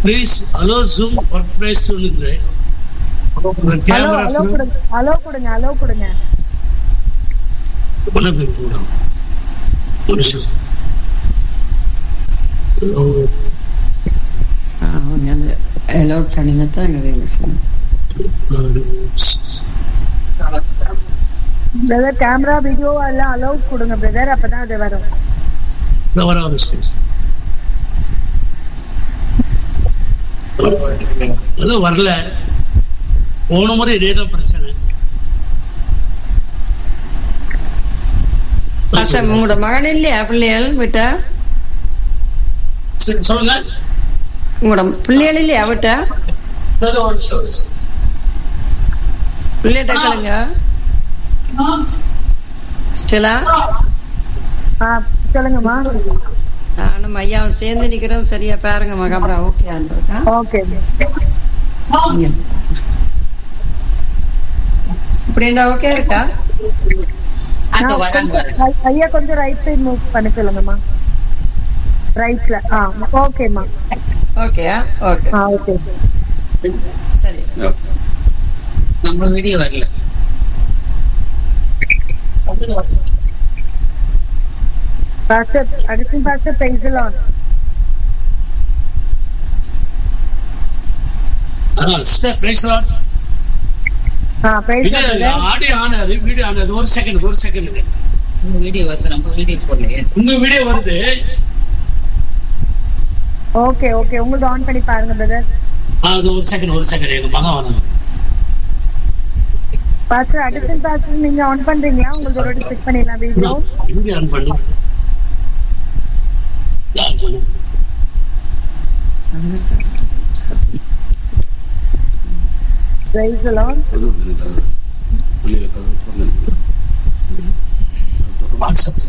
Please hello zoom work place சொல்லுங்க hello camera hello கொடுங்க hello கொடுங்க ஹலோ கொடுங்க பண்ண பேர் கூட ஒரு நிமிஷம் ஓ, அவங்க அந்த அலோட் பண்ணினா தான் அங்கே வேலை செய்யும் நாலு, பிரதர் கேமரா வீடியோ எல்லாம் அலோவ் கொடுங்க பிரதர் அப்பதான் அது வரும் இந்த வர ஒரு நிமிஷம். அது வரல போன முறை இதே தான் பிரச்சனை பாஸ்டர் உங்களோட மகன் இல்லையா பிள்ளைகள் விட்டா சரி, சொல்லுங்க உங்களோட பிள்ளைகள் இல்லையா விட்டா பிள்ளைகிட்ட கேளுங்க ஸ்டெலா ஆ சொல்லுங்கம்மா நானும் ஐயாவும் சேர்ந்து நிக்கிறோம் சரியா பாருங்கம்மா கேமரா ஓகே ஆண்டா ஓகே இப்படின்னா ஓகே இருக்கா அங்க வராங்க வராங்க ஐயா கொஞ்சம் ரைட் சைடு மூவ் பண்ண சொல்லுங்கம்மா ரைட்ல ஆ ஓகேம்மா ஓகேயா ஓகே ஆ ஓகே சரி நம்ம வீடியோ வரல பாஸ்டர் அடிஷன் பாஸ்டர் பென்சிலான் பேசலாம் ஆ பென்சிலான் ஆடியோ ஆனது வீடியோ ஆனது ஒரு செகண்ட் ஒரு செகண்ட் நம்ம வீடியோ வருது நம்ம வீடியோ போடலையே உங்க வீடியோ வருது ஓகே ஓகே உங்களுக்கு ஆன் பண்ணி பாருங்க பிரதர் ஆ, அது ஒரு செகண்ட் ஒரு செகண்ட் எங்க மகன் வராங்க பாஸ்டர் அடிஷன் பாஸ்டர் நீங்க ஆன் பண்றீங்களா உங்களுக்கு ஒரு செக் பண்ணிடலாம் வீடியோ இங்கே ஆன் பண்ணு ஆன் பண்ணு. பிரைஸ் எல்லாம் வாட்ஸ்அப்